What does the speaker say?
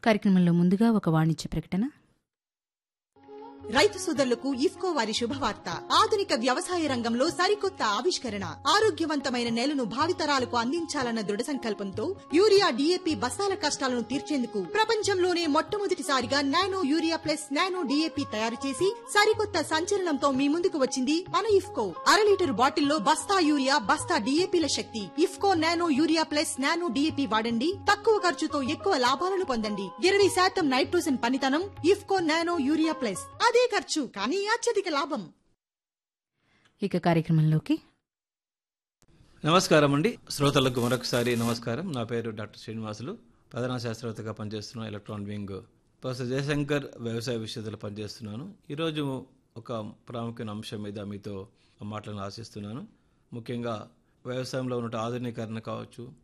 కార్యక్రమంలో ముందుగా ఒక వాణిజ్య ప్రకటన రైతు సోదరులకు ఇఫ్కో వారి శుభవార్త ఆధునిక వ్యవసాయ రంగంలో సరికొత్త ఆవిష్కరణ ఆరోగ్యవంతమైన నేలను భావితరాలకు అందించాలన్న దృఢ సంకల్పంతో యూరియా డీఏపీ బస్తాల కష్టాలను తీర్చేందుకు ప్రపంచంలోనే మొట్టమొదటిసారిగా nano urea plus nano DAP తయారు చేసి సరికొత్త సంచలనంతో మీ ముందుకు వచ్చింది మన ఇఫ్కో అర లీటర్ బాటిల్లో బస్తా యూరియా బస్తా డీఏపీల శక్తి IFFCO nano urea plus nano DAP వాడండి తక్కువ ఖర్చుతో ఎక్కువ లాభాలను పొందండి ఇరవై శాతం నైట్రోజన్ పనితనం ఇఫ్కో నానో యూరియా ప్లస్ అదే ఖర్చు కానీ అత్యధిక లాభం ఇక కార్యక్రమంలోకి నమస్కారం అండి శ్రోతలకు మరొకసారి నమస్కారం నా పేరు డాక్టర్ శ్రీనివాసులు ప్రధాన శాస్త్రవేత్తగా పనిచేస్తున్న ఎలక్ట్రాన్ వింగ్ ప్రొఫెసర్ జయశంకర్ వ్యవసాయ విషయతలు పనిచేస్తున్నాను ఈరోజు ఒక ప్రాముఖ్యమైన అంశం మీద మీతో మాట్లాడాలని ఆశిస్తున్నాను ముఖ్యంగా వ్యవసాయంలో ఉన్న ఆధునీకరణ కావచ్చు